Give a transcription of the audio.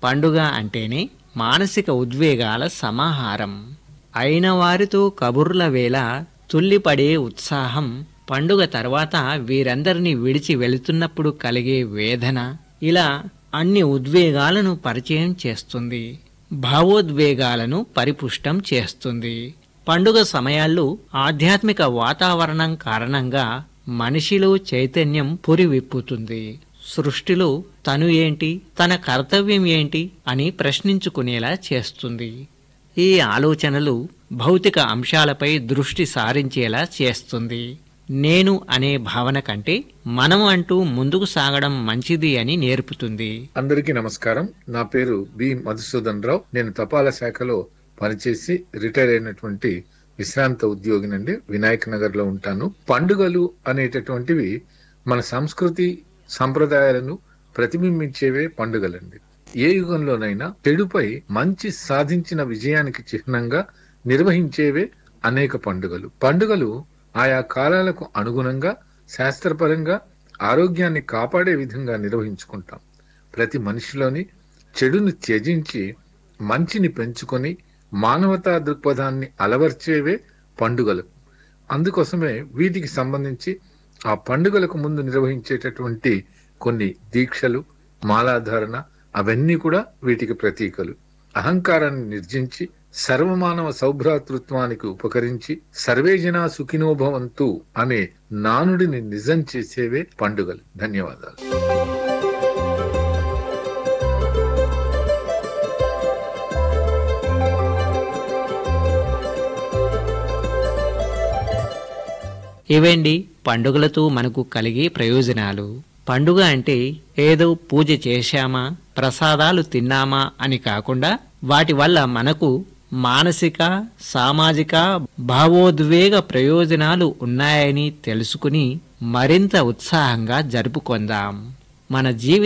పండుగ అంటేనే మానసిక ఉద్వేగాల సమాహారం అయిన వారితో కబుర్ల వేళ తుల్లిపడే ఉత్సాహం పండుగ తర్వాత వీరందరినీ విడిచి వెళుతున్నప్పుడు కలిగే వేదన ఇలా అన్ని ఉద్వేగాలను పరిచయం చేస్తుంది భావోద్వేగాలను పరిపుష్టం చేస్తుంది పండుగ సమయాల్లో ఆధ్యాత్మిక వాతావరణం కారణంగా మనిషిలో చైతన్యం పురివిప్పుతుంది సృష్టిలో తను ఏంటి తన కర్తవ్యం ఏంటి అని ప్రశ్నించుకునేలా చేస్తుంది ఈ ఆలోచనలు భౌతిక అంశాలపై దృష్టి సారించేలా చేస్తుంది నేను అనే భావన కంటే మనం అంటూ ముందుకు సాగడం మంచిది అని నేర్పుతుంది అందరికీ నమస్కారం నా పేరు బి మధుసూదన్ రావు నేను తపాలా శాఖలో పనిచేసి రిటైర్ అయినటువంటి విశ్రాంత ఉద్యోగినండి వినాయక్ నగర్ లో ఉంటాను పండుగలు అనేటటువంటివి మన సంస్కృతి సంప్రదాయాలను ప్రతిబింబించేవే పండుగలండి ఏ యుగంలోనైనా చెడుపై మంచి సాధించిన విజయానికి చిహ్నంగా నిర్వహించేవే అనేక పండుగలు పండుగలు ఆయా కాలాలకు అనుగుణంగా శాస్త్రపరంగా ఆరోగ్యాన్ని కాపాడే విధంగా నిర్వహించుకుంటాం ప్రతి మనిషిలోని చెడుని త్యజించి మంచిని పెంచుకొని మానవతా దృక్పథాన్ని అలవర్చేవే పండుగలు అందుకోసమే వీటికి సంబంధించి ఆ పండుగలకు ముందు నిర్వహించేటటువంటి కొన్ని దీక్షలు మాలాధారణ అవన్నీ కూడా వీటికి ప్రతీకలు అహంకారాన్ని నిర్జించి సర్వమానవ సౌభ్రాతృత్వానికి ఉపకరించి సర్వే జనా సుఖినోభవంతు అనే నానుడిని నిజం చేసేవే పండుగలు ధన్యవాదాలు ఇవండి పండుగలతో మనకు కలిగే ప్రయోజనాలు పండుగ అంటే ఏదో పూజ చేశామా ప్రసాదాలు తిన్నామా అని కాకుండా వాటి వల్ల మనకు మానసిక సామాజిక భావోద్వేగ ప్రయోజనాలు ఉన్నాయని తెలుసుకుని మరింత ఉత్సాహంగా జరుపుకొందాం మన జీవిత